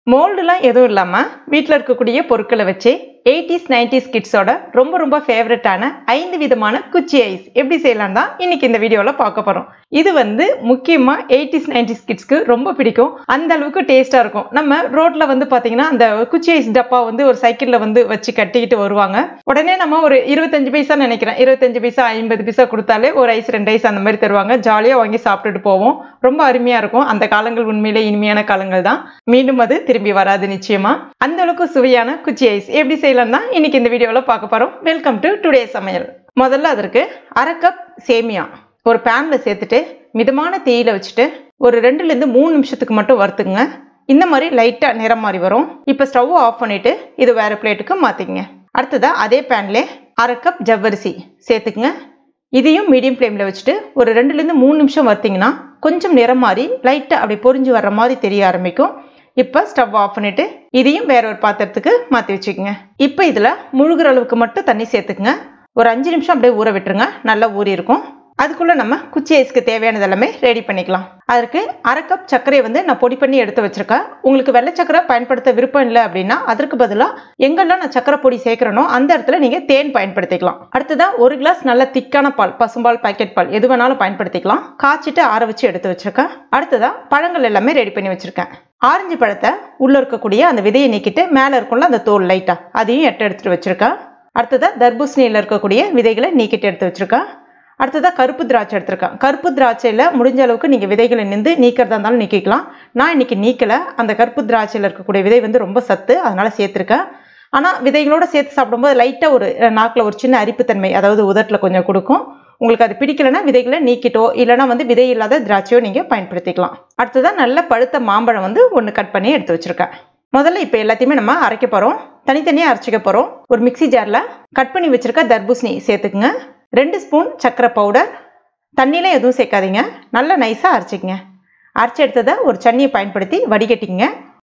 மோல்டுலாம் எதுவும் இல்லாமல் வீட்டில் இருக்கக்கூடிய பொருட்களை வச்சு எயிட்டிஸ் நைன்டிஸ் கிட்ஸோட ரொம்ப ரொம்ப ஃபேவரட்டான ஐந்து விதமான குச்சி ஐஸ் எப்படி செய்யலாம் தான் இன்னைக்கு இந்த வீடியோவில் பார்க்க போகிறோம் இது வந்து முக்கியமாக எயிட்டிஸ் நைன்டிஸ் கிட்ஸ்க்கு ரொம்ப பிடிக்கும் அந்த அளவுக்கு டேஸ்ட்டாக இருக்கும் நம்ம ரோட்டில் வந்து பார்த்தீங்கன்னா அந்த குச்சி ஐஸ் டப்பா வந்து ஒரு சைக்கிளில் வந்து வச்சு கட்டிக்கிட்டு வருவாங்க உடனே நம்ம ஒரு இருபத்தஞ்சு பைசா நினைக்கிறேன் இருபத்தஞ்சு பைசா ஐம்பது பைசா கொடுத்தாலே ஒரு ஐஸ் ரெண்டு ஐஸ் அந்த மாதிரி தருவாங்க ஜாலியாக வாங்கி சாப்பிட்டுட்டு போவோம் ரொம்ப அருமையாக இருக்கும் அந்த காலங்கள் உண்மையிலே இனிமையான காலங்கள் தான் மீண்டும் அது திரும்பி வராது நிச்சயமா அந்த அளவுக்கு சுவையான குச்சி ஐஸ் எப்படி செய்யலாம் தான் இன்னைக்கு இந்த வீடியோவில் பார்க்க போகிறோம் வெல்கம் டு டுடே சமையல் முதல்ல அதற்கு அரை கப் சேமியா ஒரு பேனில் சேர்த்துட்டு மிதமான தேயில வச்சுட்டு ஒரு ரெண்டுலேருந்து மூணு நிமிஷத்துக்கு மட்டும் வறுத்துங்க இந்த மாதிரி லைட்டாக நிறம் மாதிரி வரும் இப்போ ஸ்டவ் ஆஃப் பண்ணிவிட்டு இது வேறு பிளேட்டுக்கு மாற்றிக்கங்க அடுத்ததாக அதே பேன்லே அரை கப் ஜவ்வரிசி சேர்த்துக்குங்க இதையும் மீடியம் ஃப்ளேமில் வச்சுட்டு ஒரு ரெண்டுலேருந்து மூணு நிமிஷம் வறுத்தீங்கன்னா கொஞ்சம் நிறம் மாதிரி லைட்டாக அப்படி பொரிஞ்சு வர்ற மாதிரி தெரிய ஆரம்பிக்கும் இப்போ ஸ்டவ் ஆஃப் பண்ணிவிட்டு இதையும் வேற ஒரு பாத்திரத்துக்கு மாற்றி வச்சுக்கோங்க இப்போ இதில் முழுகிற அளவுக்கு மட்டும் தண்ணி சேர்த்துக்குங்க ஒரு அஞ்சு நிமிஷம் அப்படியே ஊற விட்டுருங்க நல்லா ஊறி இருக்கும் அதுக்குள்ளே நம்ம குச்சி ஐஸ்க்கு தேவையானது எல்லாமே ரெடி பண்ணிக்கலாம் அதற்கு அரை கப் சர்க்கரையை வந்து நான் பொடி பண்ணி எடுத்து வச்சிருக்கேன் உங்களுக்கு வெள்ளை சர்க்கரை பயன்படுத்த விருப்பம் இல்லை அப்படின்னா அதற்கு பதிலாக எங்கெல்லாம் நான் சர்க்கரை பொடி சேர்க்குறேனோ அந்த இடத்துல நீங்கள் தேன் பயன்படுத்திக்கலாம் அடுத்ததாக ஒரு கிளாஸ் நல்ல திக்கான பால் பசும்பால் பாக்கெட் பால் எது வேணாலும் பயன்படுத்திக்கலாம் காய்ச்சிட்டு ஆற வச்சு எடுத்து வச்சிருக்கேன் அடுத்ததாக பழங்கள் எல்லாமே ரெடி பண்ணி வச்சிருக்கேன் ஆரஞ்சு பழத்தை உள்ளே இருக்கக்கூடிய அந்த விதையை நீக்கிட்டு மேலே இருக்கும்ல அந்த தோல் லைட்டாக அதையும் எட்டு எடுத்துகிட்டு வச்சுருக்கேன் அடுத்ததாக தர்பூசணியில் இருக்கக்கூடிய விதைகளை நீக்கிட்டு எடுத்து வச்சுருக்கேன் அடுத்ததாக கருப்பு திராட்சை எடுத்திருக்கேன் கருப்பு திராட்சையில் முடிஞ்ச அளவுக்கு நீங்கள் விதைகளை நின்று நீக்கிறதா இருந்தாலும் நீக்கிக்கலாம் நான் இன்றைக்கி நீக்கலை அந்த கருப்பு திராட்சையில் இருக்கக்கூடிய விதை வந்து ரொம்ப சத்து அதனால் சேர்த்துருக்கேன் ஆனால் விதைகளோடு சேர்த்து சாப்பிடும்போது லைட்டாக ஒரு நாக்கில் ஒரு சின்ன அரிப்புத்தன்மை அதாவது உதட்டில் கொஞ்சம் கொடுக்கும் உங்களுக்கு அது பிடிக்கலன்னா விதைகளை நீக்கிட்டோ இல்லைனா வந்து விதை இல்லாத திராட்சையோ நீங்கள் பயன்படுத்திக்கலாம் அடுத்ததாக நல்ல பழுத்த மாம்பழம் வந்து ஒன்று கட் பண்ணி எடுத்து வச்சுருக்கேன் முதல்ல இப்போ எல்லாத்தையுமே நம்ம அரைக்க போகிறோம் தனித்தனியாக அரைச்சிக்க போகிறோம் ஒரு மிக்சி ஜாரில் கட் பண்ணி வச்சுருக்க தர்பூசணி சேர்த்துக்குங்க ரெண்டு ஸ்பூன் சர்க்கரை பவுடர் தண்ணியில் எதுவும் சேர்க்காதீங்க நல்லா நைஸாக அரைச்சிக்கங்க அரைச்சி எடுத்ததை ஒரு சன்னியை பயன்படுத்தி வடிகட்டிங்க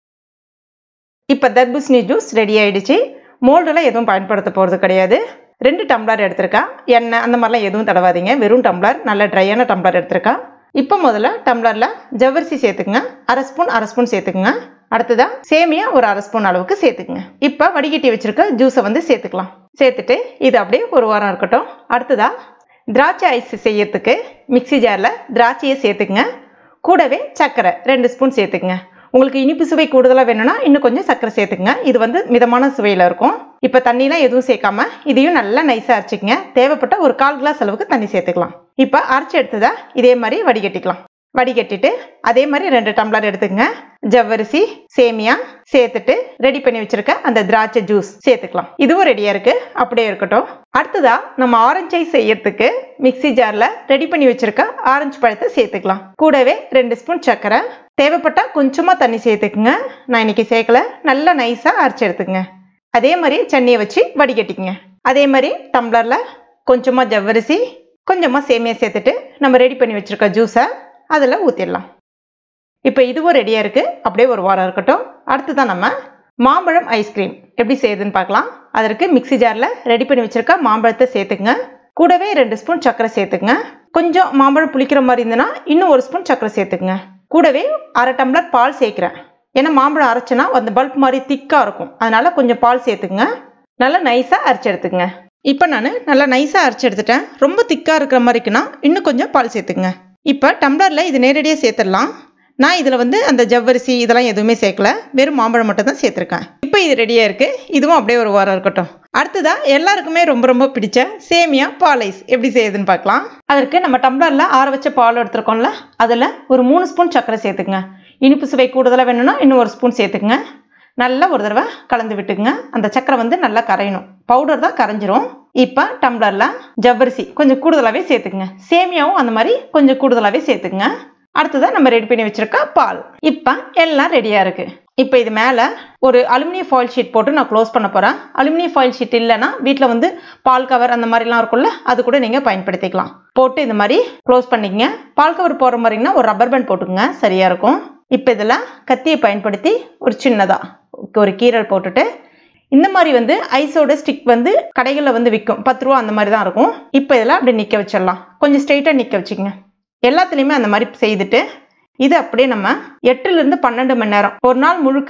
இப்போ தர்பூசணி ஜூஸ் ரெடி ஆகிடுச்சு மோல்டெல்லாம் எதுவும் பயன்படுத்த போகிறது கிடையாது ரெண்டு டம்ளர் எடுத்திருக்கேன் எண்ணெய் அந்த மாதிரிலாம் எதுவும் தடவாதீங்க வெறும் டம்ளர் நல்ல ட்ரையான டம்ளர் எடுத்திருக்கேன் இப்போ முதல்ல டம்ளரில் ஜவ்வரிசி சேர்த்துக்குங்க அரை ஸ்பூன் அரை ஸ்பூன் சேர்த்துக்குங்க அடுத்ததா சேமியா ஒரு அரை ஸ்பூன் அளவுக்கு சேர்த்துக்குங்க இப்போ வடிகட்டி வச்சிருக்க ஜூஸை வந்து சேர்த்துக்கலாம் சேர்த்துட்டு இது அப்படியே ஒரு வாரம் இருக்கட்டும் அடுத்ததா திராட்சை ஐஸ் செய்யறதுக்கு மிக்சி ஜாரில் திராட்சையை சேர்த்துக்குங்க கூடவே சர்க்கரை ரெண்டு ஸ்பூன் சேர்த்துக்குங்க உங்களுக்கு இனிப்பு சுவை கூடுதலாக வேணும்னா இன்னும் கொஞ்சம் சர்க்கரை சேர்த்துக்குங்க இது வந்து மிதமான சுவையில் இருக்கும் இப்போ தண்ணிலாம் எதுவும் சேர்க்காம இதையும் நல்லா நைஸாக அரைச்சிக்கங்க தேவைப்பட்ட ஒரு கால் கிளாஸ் அளவுக்கு தண்ணி சேர்த்துக்கலாம் இப்போ அரைச்சி எடுத்ததா இதே மாதிரி வடிகட்டிக்கலாம் வடிகட்டிட்டு அதே மாதிரி ரெண்டு டம்ளர் எடுத்துக்கங்க ஜவ்வரிசி சேமியா சேர்த்துட்டு ரெடி பண்ணி வச்சிருக்க அந்த திராட்சை ஜூஸ் சேர்த்துக்கலாம் இதுவும் ரெடியா இருக்கு அப்படியே இருக்கட்டும் அடுத்ததா நம்ம ஆரஞ்சு ஐஸ் செய்யறதுக்கு மிக்சி ஜார்ல ரெடி பண்ணி வச்சிருக்க ஆரஞ்சு பழத்தை சேர்த்துக்கலாம் கூடவே ரெண்டு ஸ்பூன் சர்க்கரை தேவைப்பட்டா கொஞ்சமா தண்ணி சேர்த்துக்குங்க நான் இன்னைக்கு சேர்க்கல நல்லா நைஸா அரைச்சி எடுத்துக்கங்க அதே மாதிரி சன்னியை வச்சு வடிகட்டிக்குங்க அதே மாதிரி டம்ளர்ல கொஞ்சமா ஜவ்வரிசி கொஞ்சமா சேமியா சேர்த்துட்டு நம்ம ரெடி பண்ணி வச்சிருக்க ஜூஸை அதில் ஊற்றிடலாம் இப்போ இதுவும் ரெடியாக இருக்குது அப்படியே ஒரு வாரம் இருக்கட்டும் அடுத்து தான் நம்ம மாம்பழம் ஐஸ்கிரீம் எப்படி செய்யுதுன்னு பார்க்கலாம் அதற்கு மிக்சி ஜாரில் ரெடி பண்ணி வச்சுருக்க மாம்பழத்தை சேர்த்துக்குங்க கூடவே ரெண்டு ஸ்பூன் சர்க்கரை சேர்த்துக்குங்க கொஞ்சம் மாம்பழம் புளிக்கிற மாதிரி இருந்ததுன்னா இன்னும் ஒரு ஸ்பூன் சர்க்கரை சேர்த்துக்குங்க கூடவே அரை டம்ளர் பால் சேர்க்குறேன் ஏன்னா மாம்பழம் அரைச்சனா அந்த பல்ப் மாதிரி திக்காக இருக்கும் அதனால் கொஞ்சம் பால் சேர்த்துக்குங்க நல்லா நைஸாக அரைச்சி எடுத்துக்கங்க இப்போ நான் நல்லா நைஸாக அரைச்சி எடுத்துட்டேன் ரொம்ப திக்காக இருக்கிற மாதிரிக்குன்னா இன்னும் கொஞ்சம் பால் சேர்த்துக்குங்க இப்போ டம்ளரில் இது நேரடியாக சேர்த்துடலாம் நான் இதில் வந்து அந்த ஜவ்வரிசி இதெல்லாம் எதுவுமே சேர்க்கல வெறும் மாம்பழம் மட்டும் தான் சேர்த்துருக்கேன் இப்போ இது ரெடியாக இருக்குது இதுவும் அப்படியே ஒரு வாரம் இருக்கட்டும் அடுத்ததாக எல்லாருக்குமே ரொம்ப ரொம்ப பிடிச்ச சேமியா பால் ஐஸ் எப்படி செய்யுதுன்னு பார்க்கலாம் அதற்கு நம்ம டம்ளரில் ஆற வச்ச பால் எடுத்துருக்கோம்ல அதில் ஒரு மூணு ஸ்பூன் சர்க்கரை சேர்த்துக்குங்க இனிப்பு சுவை கூடுதலாக வேணும்னா இன்னும் ஒரு ஸ்பூன் சேர்த்துக்குங்க நல்லா ஒரு தடவை கலந்து விட்டுக்குங்க அந்த சக்கரை வந்து நல்லா கரையணும் பவுடர் தான் கரைஞ்சிரும் இப்போ டம்ளரில் ஜவ்வரிசி கொஞ்சம் கூடுதலாகவே சேர்த்துக்குங்க சேமியாவும் அந்த மாதிரி கொஞ்சம் கூடுதலாகவே சேர்த்துக்குங்க அடுத்ததான் நம்ம ரெடி பண்ணி வச்சுருக்க பால் இப்போ எல்லாம் ரெடியாக இருக்குது இப்போ இது மேலே ஒரு அலுமினியம் ஃபாயில் ஷீட் போட்டு நான் க்ளோஸ் பண்ண போகிறேன் அலுமினியம் ஃபாயில் ஷீட் இல்லைன்னா வீட்டில் வந்து பால் கவர் அந்த மாதிரிலாம் இருக்கும்ல அது கூட நீங்கள் பயன்படுத்திக்கலாம் போட்டு இந்த மாதிரி க்ளோஸ் பண்ணிக்கங்க பால் கவர் போடுற மாதிரிங்கன்னா ஒரு ரப்பர் பேண்ட் போட்டுக்கங்க சரியாக இருக்கும் இப்போ இதில் கத்தியை பயன்படுத்தி ஒரு சின்னதாக ஒரு கீரல் போட்டுட்டு இந்த மாதிரி வந்து ஐஸோட ஸ்டிக் வந்து கடைகளில் வந்து விற்கும் பத்து ரூபா அந்த மாதிரி தான் இருக்கும் இப்போ இதெல்லாம் அப்படி நிற்க வச்சிடலாம் கொஞ்சம் ஸ்ட்ரெயிட்டாக நிற்க வச்சுக்கோங்க எல்லாத்துலேயுமே அந்த மாதிரி செய்துட்டு இது அப்படியே நம்ம எட்டுலேருந்து பன்னெண்டு மணி நேரம் ஒரு நாள் முழுக்க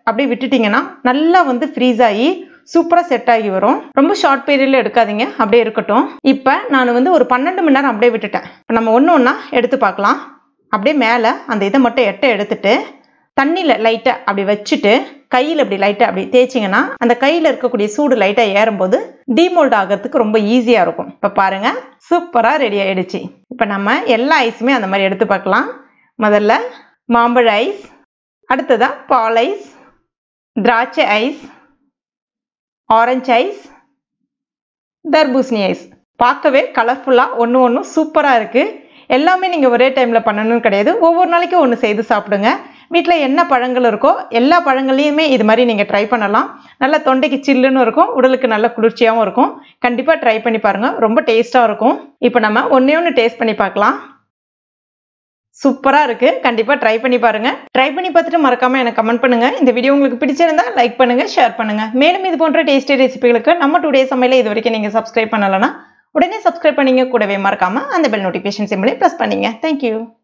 அப்படியே விட்டுட்டிங்கன்னா நல்லா வந்து ஃப்ரீஸ் ஆகி சூப்பராக செட் ஆகி வரும் ரொம்ப ஷார்ட் பீரியடில் எடுக்காதீங்க அப்படியே இருக்கட்டும் இப்போ நான் வந்து ஒரு பன்னெண்டு மணி நேரம் அப்படியே விட்டுட்டேன் இப்போ நம்ம ஒன்று ஒன்றா எடுத்து பார்க்கலாம் அப்படியே மேலே அந்த இதை மட்டும் எட்டை எடுத்துட்டு தண்ணியில் லைட்டாக அப்படி வச்சுட்டு கையில் இப்படி லைட்டாக அப்படி தேய்ச்சிங்கன்னா அந்த கையில் இருக்கக்கூடிய சூடு லைட்டாக ஏறும்போது டீமோல்ட் ஆகிறதுக்கு ரொம்ப ஈஸியாக இருக்கும் இப்போ பாருங்கள் சூப்பராக ரெடி ஆயிடுச்சு இப்போ நம்ம எல்லா ஐஸுமே அந்த மாதிரி எடுத்து பார்க்கலாம் முதல்ல மாம்பழ ஐஸ் அடுத்ததாக பால் ஐஸ் திராட்சை ஐஸ் ஆரஞ்சு ஐஸ் தர்பூசணி ஐஸ் பார்க்கவே கலர்ஃபுல்லாக ஒன்று ஒன்றும் சூப்பராக இருக்குது எல்லாமே நீங்கள் ஒரே டைமில் பண்ணணும்னு கிடையாது ஒவ்வொரு நாளைக்கும் ஒன்று செய்து சாப்பிடுங்க வீட்டில் என்ன பழங்கள் இருக்கோ எல்லா பழங்கள்லையுமே இது மாதிரி நீங்கள் ட்ரை பண்ணலாம் நல்லா தொண்டைக்கு சில்லுன்னு இருக்கும் உடலுக்கு நல்ல குளிர்ச்சியாகவும் இருக்கும் கண்டிப்பாக ட்ரை பண்ணி பாருங்கள் ரொம்ப டேஸ்ட்டாக இருக்கும் இப்போ நம்ம ஒன்றே ஒன்று டேஸ்ட் பண்ணி பார்க்கலாம் சூப்பராக இருக்குது கண்டிப்பாக ட்ரை பண்ணி பாருங்கள் ட்ரை பண்ணி பார்த்துட்டு மறக்காமல் எனக்கு கமெண்ட் பண்ணுங்கள் இந்த வீடியோ உங்களுக்கு பிடிச்சிருந்தா லைக் பண்ணுங்கள் ஷேர் பண்ணுங்கள் மேலும் இது போன்ற டேஸ்டி ரெசிபிகளுக்கு நம்ம டுடே சமையல இது வரைக்கும் நீங்கள் சப்ஸ்கிரைப் பண்ணலைன்னா உடனே சப்ஸ்கிரைப் பண்ணிங்க கூடவே மறக்காமல் அந்த பெல் நோட்டிஃபிகேஷன் சிம்பிளே ப்ரெஸ் பண்ணிங்க தேங்க்யூ